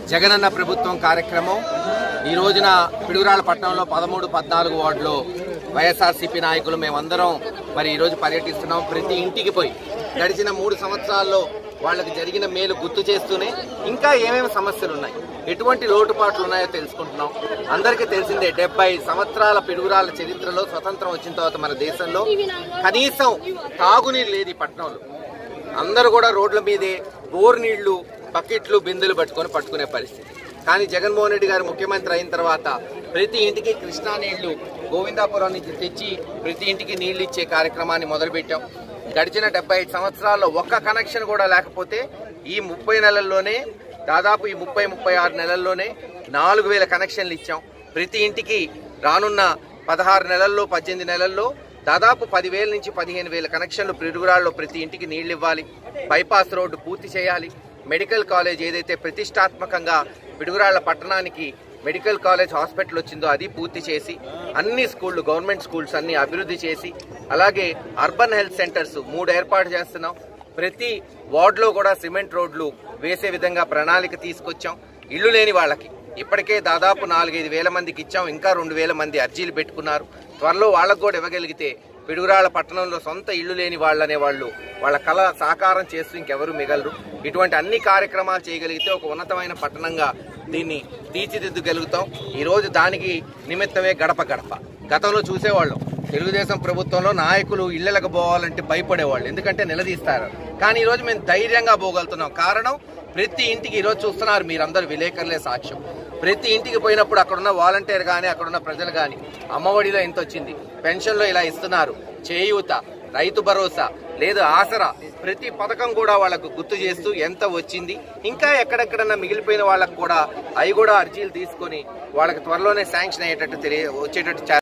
జగనన్న ప్రభుత్వం కార్యక్రమం ఈ రోజున పిడుగురాళ్ళ పట్టణంలో పదమూడు పద్నాలుగు వార్డులో వైఎస్ఆర్సీపీ నాయకులు మేమందరం మరి ఈ రోజు పర్యటిస్తున్నాం ప్రతి ఇంటికి పోయి గడిచిన మూడు సంవత్సరాల్లో వాళ్ళకి జరిగిన మేలు గుర్తు చేస్తూనే ఇంకా ఏమేమి సమస్యలు ఉన్నాయి ఎటువంటి లోటుపాట్లు ఉన్నాయో తెలుసుకుంటున్నాం అందరికీ తెలిసిందే డెబ్బై సంవత్సరాల పిడుగురాళ్ళ చరిత్రలో స్వతంత్రం వచ్చిన తర్వాత మన దేశంలో కనీసం తాగునీరు లేదు ఈ పట్టణంలో అందరూ కూడా రోడ్ల మీదే బోర్ నీళ్లు బకెట్లు బిందెలు పట్టుకొని పట్టుకునే పరిస్థితి కానీ జగన్మోహన్ రెడ్డి గారు ముఖ్యమంత్రి అయిన తర్వాత ప్రతి ఇంటికి కృష్ణా నీళ్లు గోవిందాపురం నుంచి తెచ్చి ప్రతి ఇంటికి నీళ్లు ఇచ్చే కార్యక్రమాన్ని మొదలుపెట్టాం గడిచిన డెబ్బై ఐదు సంవత్సరాల్లో ఒక్క కనెక్షన్ కూడా లేకపోతే ఈ ముప్పై నెలల్లోనే దాదాపు ఈ ముప్పై ముప్పై ఆరు నెలల్లోనే నాలుగు వేల కనెక్షన్లు ఇచ్చాం ప్రతి ఇంటికి రానున్న పదహారు నెలల్లో పద్దెనిమిది నెలల్లో దాదాపు పదివేల నుంచి పదిహేను వేల కనెక్షన్లు పిడుగురాళ్ళలో ప్రతి ఇంటికి నీళ్లు ఇవ్వాలి బైపాస్ రోడ్డు పూర్తి చేయాలి మెడికల్ కాలేజ్ ఏదైతే ప్రతిష్టాత్మకంగా పిడుగురాళ్ల పట్టణానికి మెడికల్ కాలేజ్ హాస్పిటల్ వచ్చిందో అది పూర్తి చేసి అన్ని స్కూళ్ళు గవర్నమెంట్ స్కూల్స్ అన్ని అభివృద్ధి చేసి అలాగే అర్బన్ హెల్త్ సెంటర్స్ మూడు ఏర్పాటు చేస్తున్నాం ప్రతి వార్డులో కూడా సిమెంట్ రోడ్లు వేసే విధంగా ప్రణాళిక తీసుకొచ్చాం ఇల్లు లేని వాళ్ళకి ఇప్పటికే దాదాపు నాలుగైదు వేల మందికి ఇచ్చాం ఇంకా రెండు వేల మంది అర్జీలు పెట్టుకున్నారు త్వరలో వాళ్ళకు కూడా ఇవ్వగలిగితే పిడుగురాళ్ళ పట్టణంలో సొంత ఇల్లు లేని వాళ్ళనే వాళ్ళు వాళ్ళ కళ సాకారం చేస్తూ ఇంకెవరు మిగలరు ఇటువంటి అన్ని కార్యక్రమాలు చేయగలిగితే ఒక ఉన్నతమైన పట్టణంగా దీన్ని తీర్చిదిద్దగలుగుతాం ఈరోజు దానికి నిమిత్తమే గడప గడప గతంలో చూసేవాళ్ళం తెలుగుదేశం ప్రభుత్వంలో నాయకులు ఇళ్లకు పోవాలంటే భయపడేవాళ్ళు ఎందుకంటే నిలదీస్తారు కానీ ఈరోజు మేము ధైర్యంగా పోగలుగుతున్నాం కారణం ప్రతి ఇంటికి ఈరోజు చూస్తున్నారు మీరందరూ విలేకరులే సాక్ష్యం ప్రతి ఇంటికి పోయినప్పుడు అక్కడున్న వాలంటీర్ కానీ అక్కడున్న ప్రజలు కానీ అమ్మఒడిలో ఎంత వచ్చింది పెన్షన్లో ఇలా ఇస్తున్నారు చేయూత రైతు భరోసా లేదు ఆసరా ప్రతి పథకం కూడా వాళ్ళకు గుర్తు చేస్తూ ఎంత వచ్చింది ఇంకా ఎక్కడెక్కడన్నా మిగిలిపోయిన వాళ్ళకు కూడా అవి కూడా అర్జీలు తీసుకొని వాళ్ళకి త్వరలోనే శాంక్షన్ అయ్యేటట్టు తెలియ వచ్చేటట్టు చే-